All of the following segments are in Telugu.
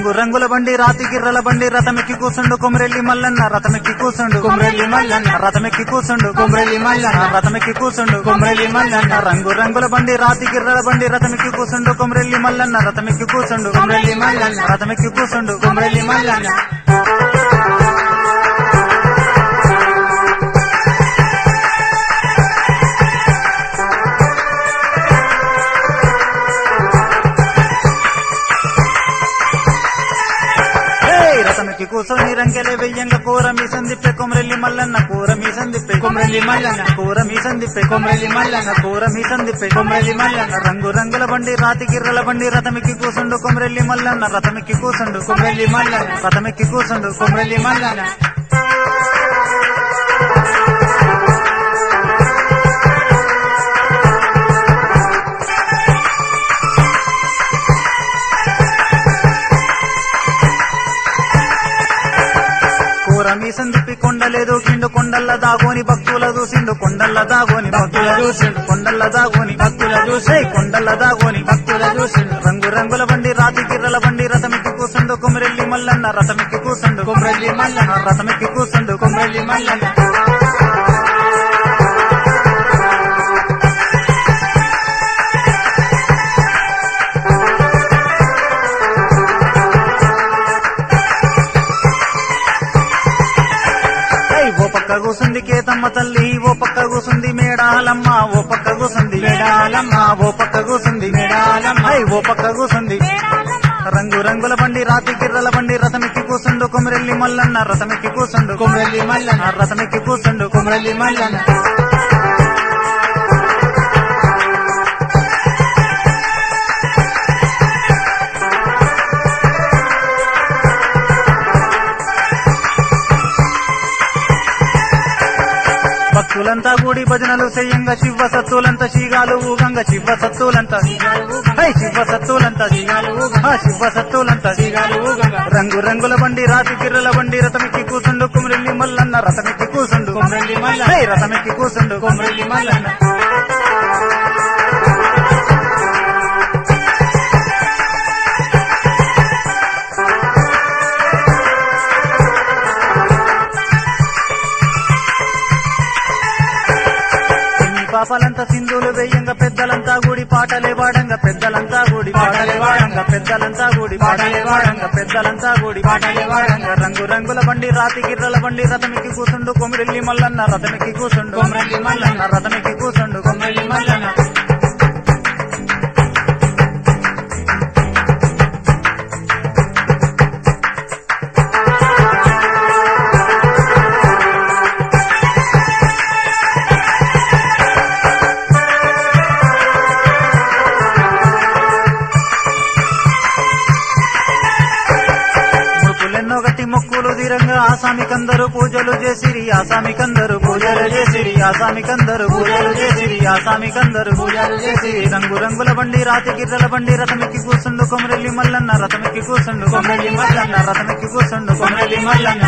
రంగు రంగుల బండి రాతి గిర్రల బండి రథమెక్కి కూసుండు కొమరెల్లి మల్లన్న రథమెక్కి కూసుండు కొమరెల్లి మల్లన్న రథమెక్కి కూసుండు కొమరెల్లి మల్లన్న రథమెక్కి కూసుండు కొమరెల్లి మల్లన్న రంగు రంగుల బండి రాతి గిర్రల బండి రథమెక్కి కూసుండు కొమరెల్లి మల్లన్న రథమెక్కి కూసుండు కొమరెల్లి మల్లన్న రథమెక్కి కూసుండు కొమరెల్లి మల్లన్న ఏయ్ రథమెక్కి కూసోని రంకెలే వెయ్యంగ కూర మీ సందిప్పే కొమరెల్లి మల్లన్న కూర మీ సందిప్పే కొమరెల్లి మల్లన్న కూర మీ సందిప్పే కొమరెల్లి మల్లన్న కూర మీ సందిప్పే కొమరెల్లి మల్లన్న రంగు రంగుల బండి రాతి గిర్రల బండి రథమెక్కి కూసుండు కొమరెల్లి మల్లన్న రథమెక్కి కూసుండు కొమరెల్లి మల్లన్న రథమెక్కి కూసుండు కొమరెల్లి మల్లన్న కూర మీ సందిప్పి కొండలేదు కిండు కొండల్ల దాగోని భక్తుల చూసిండు కొండల్ల దాగోని భక్తుల చూసిండు కొండల్ల దాగోని భక్తుల చూసే కొండల్ల దాగోని భక్తుల చూసిండు రంగు రంగుల బండి రాతి గిర్రల బండి రథమెక్కి కూసుండు కొమరెల్లి మల్లన్న రథమెక్కి కూసుండు కొమరెల్లి మల్లన్న రథమెక్కి కూసుండు కొమరెల్లి మల్లన్న ఏయ్, ఓ పక్క కూసుంది కేతమ్మ తల్లి ఓ పక్క కూసుంది మేడాలమ్మ ఓ పక్క కూసుంది మేడాలమ్మ, ఓ పక్క కూసుంది మేడాలమ్మ. ఏయ్, ఓ పక్క కూసుంది రంగు రంగుల బండి రాతి గిర్రల బండి రథమెక్కి కూసుండు కొమరెల్లి మల్లన్న రథమెక్కి కూసుండు కొమరెల్లి మల్లన్న ఆ రథమెక్కి కూసుండు కొమరెల్లి మల్లన్న భక్తులంతా కూడి భజనలు చెయ్యంగా శివ సత్తులంతా శీగాలు ఊగంగా శివ సత్తులంతా హై శివ సత్తులంతా శీగాలు ఊగంగా శివ సత్తులంతా శీగాలు ఊగంగా రంగు రంగుల బండి రాతి గిర్రల బండి రథమెక్కి కూసుండు కుమిరెల్లి మల్లన్న రథమెక్కి కూసుండు కొమరెల్లి మల్లన్న హై రథమెక్కి కూసుండు కొమరెల్లి మల్లన్న చిన్ని పాపలంతా సింధులు వేయంగా పెద్దలంతా కూడి పాటలే వాడంగా పెద్దలంతా కూడి పాటలే వాడంగా, పెద్దలంతా కూడి పాటలే వాడంగా, పెద్దలంతా కూడి పాటలే వాడంగా, రంగు రంగుల బండి రాతి గిర్రల బండి రథమికి కూసుండు కొమిరెల్లి మల్లన్న రథమికి కూసుండు కొమరెల్లి మల్లన్న, రథమికి కూసుండు కొమరెల్లి మల్లన్న ముడుపులెన్నో గట్టి మొక్కులు తీరంగా ఆసామికందరూ పూజలు చేసిరి ఆసామికందరూ పూజలు చేసిరి ఆసామికందరూ పూజలు చేసిరి ఆసామికందరూ పూజలు చేసిరి రంగు రంగుల బండి రాతి గిర్రల బండి రథమెక్కి కూసుండు కొమరెల్లి మల్లన్న రథమెక్కి కూసుండు కొమరెల్లి మల్లన్న రథమెక్కి కూసుండు కొమరెల్లి మల్లన్న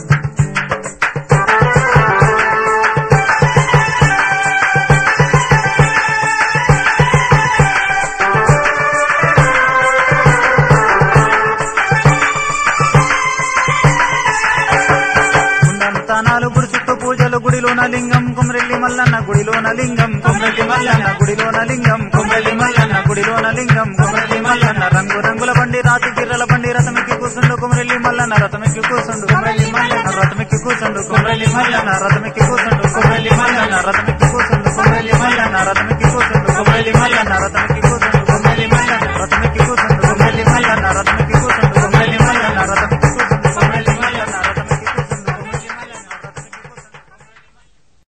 తానాలు గుడి చుట్టూ పూజలు గుడిలోన లింగం కుమరెల్లి మల్లన్న గుడిలోన లింగం కుమరెల్లి మల్లన్న గుడిలోన లింగం కుమరెల్లి మల్లన్న గుడిలోన లింగం కుమరెల్లి మల్లన్న రంగు రంగుల బండి రాతి గిర్రల బండి రథమెక్కి కూసుండు కుమరెల్లి మల్లన్న రథమెక్కి కూసుండు కుమరెల్లి మల్లన్న రథమెక్కి కూసుండు కుమరెల్లి మల్లన్న రథమెక్కి కూసుండు కుమరెల్లి మల్లన్న రథమెక్కి